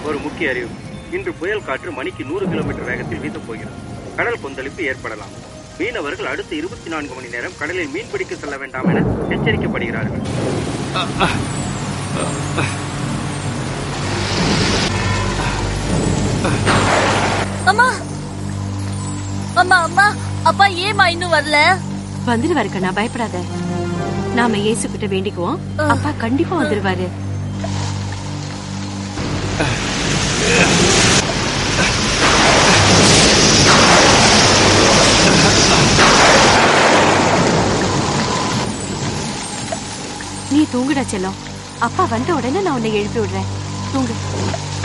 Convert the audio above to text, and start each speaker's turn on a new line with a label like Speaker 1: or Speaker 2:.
Speaker 1: ஒரு முக்கிய அறிவு இன்று புயல் காற்று மணிக்கு நூறு கிலோமீட்டர் வேகத்தில் வீசப் போகிறது கடல் கொந்தளிப்பு ஏற்படலாம் மீனவர்கள் அடுத்த இருபத்தி நான்கு மணி நேரம் கடலில் மீன்பிடிக்க செல்ல வேண்டாம் என எச்சரிக்கப்படுகிறார்கள்
Speaker 2: அம்மா அம்மா அம்மா அப்பா ஏமா இன்னும் வரல
Speaker 3: வந்துருவாரு கண்ணா பயப்படாத நாம இயேசு கிட்ட வேண்டிக்குவோம் அப்பா கண்டிப்பா வந்துருவாரு நீ தூங்குடா செல்லம் அப்பா வந்த உடனே நான் உன்னை எழுப்பி விடுறேன் தூங்கு